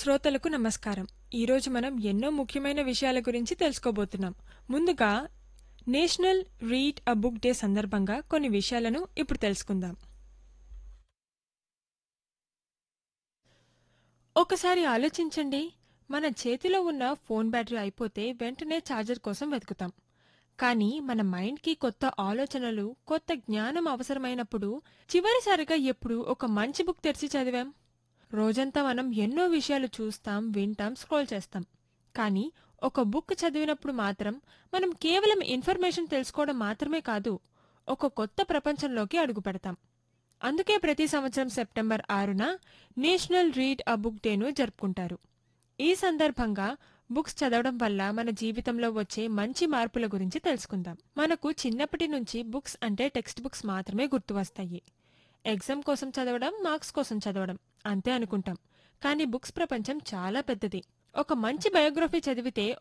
శ్రోతలకు నమస్కారం ఈరోజు మనం ఎన్నో ముఖ్యమైన విషయాల గురించి తెలుసుకోబోతున్నాం ముందుగా national read a book day సందర్భంగా కొన్ని విషయాలను ఇప్పుడు తెలుసుకుందాం ఒకసారి ఆలోచించండి మన చేతిలో ఉన్న ఫోన్ బ్యాటరీ అయిపోతే వెంటనే ఛార్జర్ కోసం వెతుకుతాం కానీ మన మైండ్కి కొత్త ఆలోచనలు కొత్త జ్ఞానం అవసరమైనప్పుడు చివరిసారిగా ఎప్పుడు ఒక మంచి బుక్ తెరిచి చదివాం రోజంతా మనం ఎన్నో విషయాలు చూస్తాం వింటాం స్క్రోల్ చేస్తాం కానీ ఒక బుక్ చదివినప్పుడు మాత్రం మనం కేవలం ఇన్ఫర్మేషన్ తెలుసుకోవడం మాత్రమే కాదు ఒక కొత్త ప్రపంచంలోకి అడుగు పెడతాం అందుకే ప్రతి సంవత్సరం సెప్టెంబర్ ఆరున నేషనల్ రీడ్ అ బుక్ డేను జరుపుకుంటారు ఈ సందర్భంగా బుక్స్ చదవడం వల్ల మన జీవితంలో వచ్చే మంచి మార్పుల గురించి తెలుసుకుందాం మనకు చిన్నప్పటి నుంచి బుక్స్ అంటే టెక్స్ట్ బుక్స్ మాత్రమే గుర్తు వస్తాయి ఎగ్జామ్ కోసం చదవడం మార్క్స్ కోసం చదవడం అంతే అనుకుంటాం కానీ బుక్స్ ప్రపంచం చాలా పెద్దది ఒక మంచి బయోగ్రఫీ చదివితే